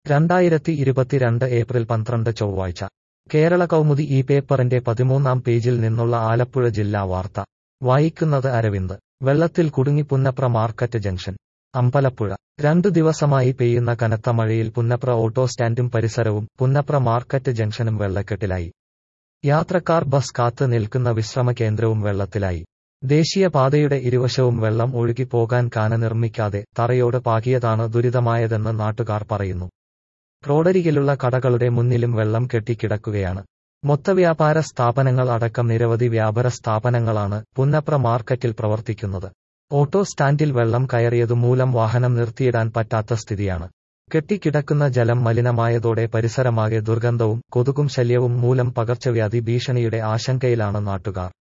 രണ്ടായിരത്തി ഇരുപത്തിരണ്ട് ഏപ്രിൽ പന്ത്രണ്ട് ചൊവ്വാഴ്ച കേരള കൗമുദി ഈ പേപ്പറിന്റെ പതിമൂന്നാം പേജിൽ നിന്നുള്ള ആലപ്പുഴ ജില്ലാ വാർത്ത വായിക്കുന്നത് അരവിന്ദ് വെള്ളത്തിൽ കുടുങ്ങി പുന്നപ്ര മാർക്കറ്റ് ജംഗ്ഷൻ അമ്പലപ്പുഴ രണ്ടു ദിവസമായി പെയ്യുന്ന കനത്ത മഴയിൽ പുന്നപ്ര ഓട്ടോ സ്റ്റാൻഡും പരിസരവും പുന്നപ്ര മാർക്കറ്റ് ജംഗ്ഷനും വെള്ളക്കെട്ടിലായി യാത്രക്കാർ ബസ് കാത്ത് നിൽക്കുന്ന വിശ്രമ കേന്ദ്രവും വെള്ളത്തിലായി ദേശീയപാതയുടെ ഇരുവശവും വെള്ളം ഒഴുകി പോകാൻ കാന നിർമ്മിക്കാതെ തറയോട് പാകിയതാണ് ദുരിതമായതെന്ന് നാട്ടുകാർ പറയുന്നു റോഡരികിലുള്ള കടകളുടെ മുന്നിലും വെള്ളം കെട്ടിക്കിടക്കുകയാണ് മൊത്തവ്യാപാര സ്ഥാപനങ്ങൾ അടക്കം നിരവധി വ്യാപാര സ്ഥാപനങ്ങളാണ് പുന്നപ്ര മാർക്കറ്റിൽ പ്രവർത്തിക്കുന്നത് ഓട്ടോ സ്റ്റാൻഡിൽ വെള്ളം കയറിയതുമൂലം വാഹനം നിർത്തിയിടാൻ പറ്റാത്ത സ്ഥിതിയാണ് കെട്ടിക്കിടക്കുന്ന ജലം മലിനമായതോടെ പരിസരമാകെ ദുർഗന്ധവും കൊതുകും ശല്യവും മൂലം പകർച്ചവ്യാധി ഭീഷണിയുടെ ആശങ്കയിലാണ് നാട്ടുകാർ